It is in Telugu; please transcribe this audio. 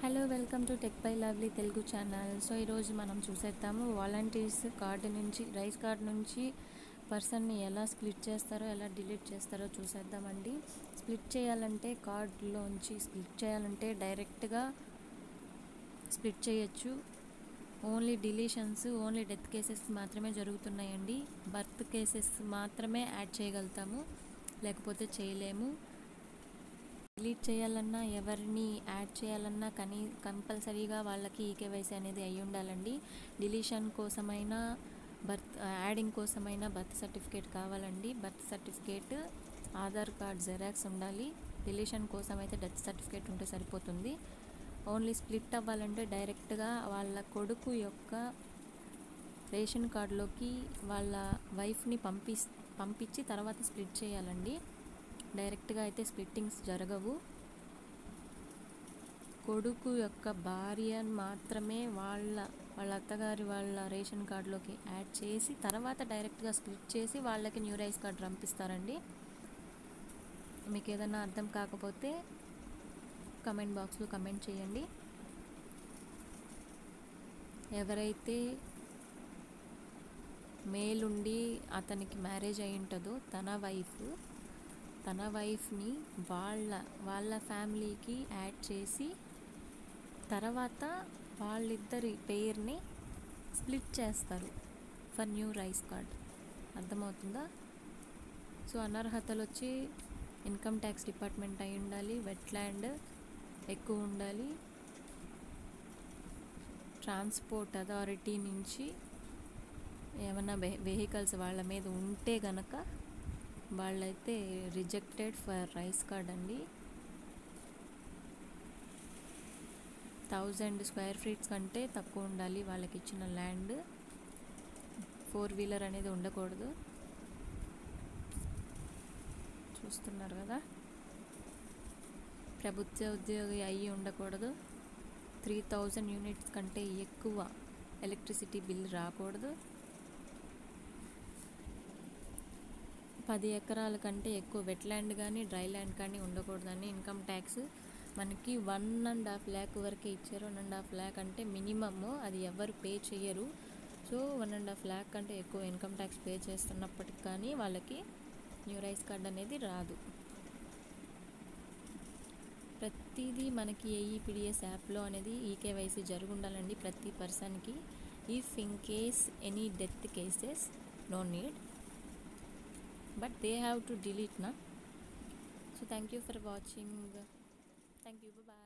hello welcome to tech by lovely Telugu channel so ఈరోజు మనం చూసేద్దాము వాలంటీర్స్ కార్డు నుంచి రైస్ కార్డ్ నుంచి పర్సన్ని ఎలా స్ప్లిట్ చేస్తారో ఎలా డిలీట్ చేస్తారో చూసేద్దామండి స్ప్లిట్ చేయాలంటే కార్డులోంచి స్ప్లిట్ చేయాలంటే డైరెక్ట్గా స్ప్లిట్ చేయొచ్చు only deletions only death cases మాత్రమే జరుగుతున్నాయండి బర్త్ కేసెస్ మాత్రమే యాడ్ చేయగలుగుతాము లేకపోతే చేయలేము డిలీట్ చేయాలన్నా ఎవరిని యాడ్ చేయాలన్నా కనీ కంపల్సరీగా వాళ్ళకి ఈకేవైసీ అనేది అయి ఉండాలండి డిలీషన్ కోసమైనా బర్త్ యాడింగ్ కోసమైనా బర్త్ సర్టిఫికేట్ కావాలండి birth certificate Aadhaar card xerox ఉండాలి డిలీషన్ కోసం అయితే డెత్ సర్టిఫికేట్ ఉంటే సరిపోతుంది ఓన్లీ స్ప్లిట్ అవ్వాలంటే డైరెక్ట్గా వాళ్ళ కొడుకు యొక్క రేషన్ కార్డులోకి వాళ్ళ వైఫ్ని పంపి పంపించి తర్వాత స్ప్లిట్ చేయాలండి డైరెక్ట్గా అయితే స్ప్లిట్టింగ్స్ జరగవు కొడుకు యొక్క భార్యను మాత్రమే వాళ్ళ వాళ్ళ అత్తగారి వాళ్ళ రేషన్ కార్డులోకి యాడ్ చేసి తర్వాత డైరెక్ట్గా స్ప్లిట్ చేసి వాళ్ళకి న్యూ రైస్ కార్డ్ పంపిస్తారండి మీకు ఏదైనా అర్థం కాకపోతే కమెంట్ బాక్స్లో కమెంట్ చేయండి ఎవరైతే మేల్ ఉండి అతనికి మ్యారేజ్ అయి ఉంటుందో తన వైఫ్ తన వైఫ్ని వాళ్ళ వాళ్ళ ఫ్యామిలీకి యాడ్ చేసి తర్వాత వాళ్ళిద్దరి పేరుని స్ప్లిట్ చేస్తారు ఫర్ న్యూ రైస్ కార్డ్ అర్థమవుతుందా సో అనర్హతలు వచ్చి ఇన్కమ్ ట్యాక్స్ డిపార్ట్మెంట్ అయి ఉండాలి వెట్లాండ్ ఎక్కువ ఉండాలి ట్రాన్స్పోర్ట్ అథారిటీ నుంచి ఏమైనా వెహికల్స్ వాళ్ళ మీద ఉంటే గనక వాళ్ళైతే రిజెక్టెడ్ ఫర్ రైస్ కార్డ్ అండి థౌజండ్ స్క్వేర్ ఫీట్స్ కంటే తక్కువ ఉండాలి వాళ్ళకి ఇచ్చిన ల్యాండ్ ఫోర్ వీలర్ అనేది ఉండకూడదు చూస్తున్నారు కదా ప్రభుత్వ ఉద్యోగి అయ్యి ఉండకూడదు త్రీ థౌజండ్ యూనిట్స్ కంటే ఎక్కువ ఎలక్ట్రిసిటీ బిల్ రాకూడదు పది ఎకరాల కంటే ఎక్కువ వెట్లాండ్ కానీ డ్రై ల్యాండ్ కానీ ఉండకూడదని ఇన్కమ్ ట్యాక్స్ మనకి వన్ అండ్ హాఫ్ ల్యాక్ వరకే ఇచ్చారు వన్ అండ్ హాఫ్ ల్యాక్ అంటే మినిమమ్ అది ఎవరు పే చేయరు so one and half lakh కంటే ఎక్కువ ఇన్కమ్ ట్యాక్స్ పే చేస్తున్నప్పటికి కానీ వాళ్ళకి న్యూ రైస్ కార్డ్ అనేది రాదు ప్రతిదీ మనకి ఏఈపిడిఎస్ యాప్లో అనేది ఈకేవైసీ జరిగి ఉండాలండి ప్రతి పర్సన్కి if in case any death cases no need but they have to delete na so thank you for watching thank you bye bye